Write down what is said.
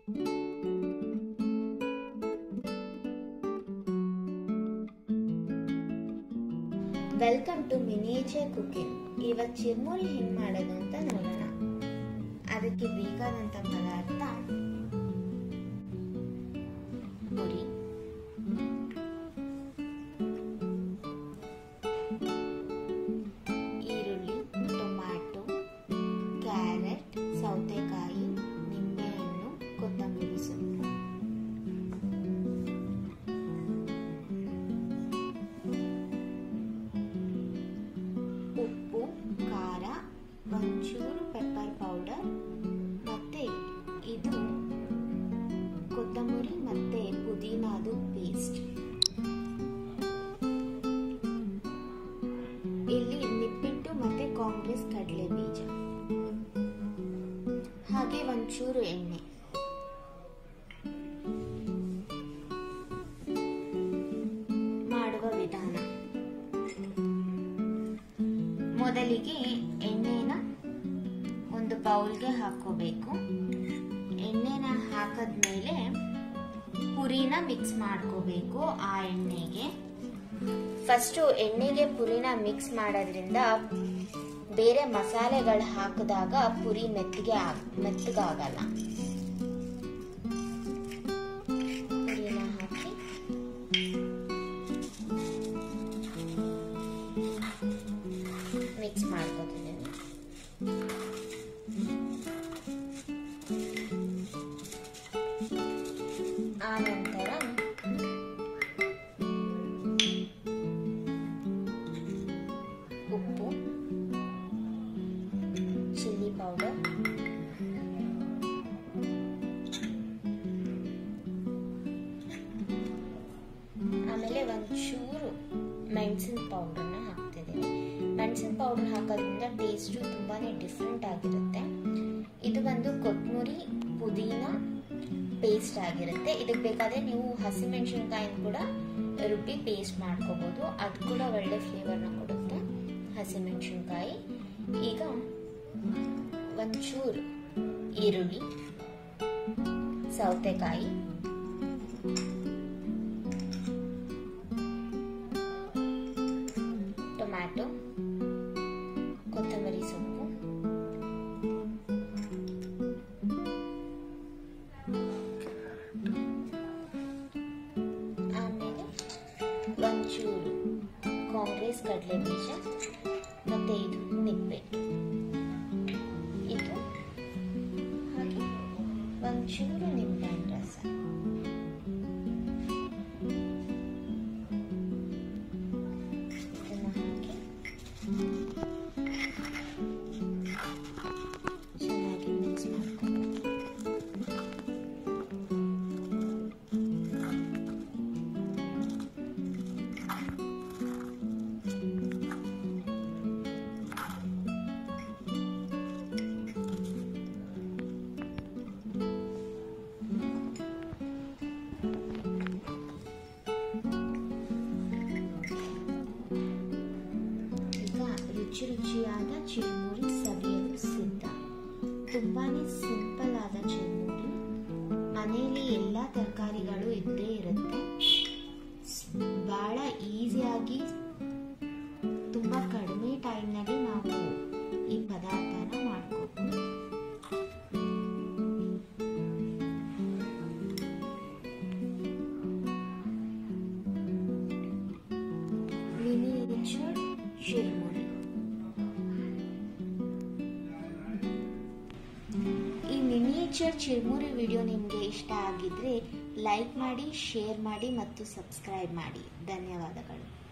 welcome to miniature cooking ಇವತ್ತು ಚಿರ್ಮುರಿ ಹೆಂಗ್ ಮಾಡೋದು ಅಂತ ನೋಡೋಣ ಅದಕ್ಕೆ ಬೇಕಾದಂತ ಪದಾರ್ಥ ಪುರಿ ಈರುಳ್ಳಿ ಟೊಮ್ಯಾಟೊ ಕ್ಯಾರೆಟ್ ಸೌತೆಕಾಯಿ ನಿಂಬೆಹಣ್ಣು ಕೊತ್ತಂಬರಿ ಸೊಪ್ಪು ಉಪ್ಪು ಖಾರ ಒಂಚೂರು ಪೆಪ್ಪರ್ ಪೌಡರ್ ಮತ್ತೆ ಇದು ಕೊತ್ತಂಬರಿ ಮತ್ತೆ ಪುದೀನಾದು ಪೇಸ್ಟ್ ಇಲ್ಲಿ ನಿಪ್ಪಿಟ್ಟು ಮತ್ತೆ ಕಾಂಗ್ರೆಸ್ ಕಡಲೆ ಬೀಜ ಹಾಗೆ ಒಂಚೂರು ಎಣ್ಣೆ ಮಾಡುವ ವಿಧಾನ ಮೊದಲಿಗೆ ಎಣ್ಣೆನ ಒಂದು ಬೌಲ್ಗೆ ಹಾಕೋಬೇಕು ಎಣ್ಣೆನ ಹಾಕದ್ಮೇಲೆ ಪುರಿನ ಮಿಕ್ಸ್ ಮಾಡ್ಕೋಬೇಕು ಆ ಎಣ್ಣೆಗೆ ಫಸ್ಟು ಎಣ್ಣೆಗೆ ಪುರಿನ ಮಿಕ್ಸ್ ಮಾಡೋದ್ರಿಂದ ಬೇರೆ ಮಸಾಲೆಗಳು ಹಾಕಿದಾಗ ಪುರಿ ಮೆತ್ತಗೆ ಆಗ್ ಮೆತ್ತಗಾಗಲ್ಲ ಪುರಿನ ಹಾಕಿ ಮಿಕ್ಸ್ ಮಾಡ್ಕೊತಿದ್ದೇನೆ ಆ ನಂತರ ಉಪ್ಪು ಚಿಲ್ಲಿ ಪೌಡರ್ ಆಮೇಲೆ ಒಂಚೂರು ಮೆಣಸಿನ ಪೌಡರ್ನ ಹಾಕ್ತಿದ್ದೀನಿ ಮೆಣಸಿನ ಪೌಡರ್ ಹಾಕೋದ್ರಿಂದ ಟೇಸ್ಟು ತುಂಬಾ ಡಿಫ್ರೆಂಟ್ ಆಗಿರುತ್ತೆ ಇದು ಬಂದು ಕೊತ್ತಂಬರಿ ಪುದೀನ ಪೇಸ್ಟ್ ಆಗಿರುತ್ತೆ ಇದಕ್ಕೆ ಬೇಕಾದರೆ ನೀವು ಹಸಿಮೆಣಸಿನ್ಕಾಯಿನ ಕೂಡ ರುಬ್ಬಿ ಪೇಸ್ಟ್ ಮಾಡ್ಕೋಬೋದು ಅದು ಕೂಡ ಒಳ್ಳೆ ಫ್ಲೇವರ್ನ ಕೊಡುತ್ತೆ ಹಸಿಮೆಣಸಿನ್ಕಾಯಿ ಈಗ ಒಂಚೂರು ಈರುಳ್ಳಿ ಸೌತೆಕಾಯಿ ಟೊಮ್ಯಾಟೊ ಕೊತ್ತಂಬರಿ ಸೊಪ್ಪು ಆಮೇಲೆ ಒಂಚೂರು ಕಾಂಗ್ರೆಸ್ ಕಡಲೆ ಬೀಜ ಮತ್ತೆ ಇದು ನಿಪ್ಪೆಟ್ಟು ಇದು ಹಾಗೆ ಒಂಚೂರು ನಿಂಬೆಹಣ್ಣು ರಸ ಇದನ್ನ ಹಾಕಿ ಚೆನ್ನಾಗಿ ಮಿಕ್ಸ್ ಮಾಡ್ಕೊಂಡು ಈಗ ರುಚಿ ರುಚಿಯಾದ ಚಿರುಮುರಿ ಸವಿಯಲು ಸಿದ್ಧ ತುಂಬಾನೇ ಸಿಂಪಲ್ ಆದ ಚಿರುಮುರಿ ಮನೆಯಲ್ಲಿ ಎಲ್ಲ ತರಕಾರಿಗಳು ಇದ್ದೇ ಇರುತ್ತೆ ಬಹಳ ಈಸಿಯಾಗಿ ತುಂಬಾ ಕಡಿಮೆ ಟೈಮ್ನಲ್ಲಿ ನಾವು ಈ ಪದಾರ್ಥನ ಮಾಡ್ಕೋಬಹುದು ಮಿನಿಯೇಚರ್ ಚಿರುಮುರಿ ಈ ಮಿನಿಯೇಚರ್ ಚಿರುಮುರಿ ವಿಡಿಯೋ ನಿಮಗೆ ಇಷ್ಟ ಆಗಿದ್ರೆ ಲೈಕ್ ಮಾಡಿ ಶೇರ್ ಮಾಡಿ ಮತ್ತು ಸಬ್ಸ್ಕ್ರೈಬ್ ಮಾಡಿ ಧನ್ಯವಾದಗಳು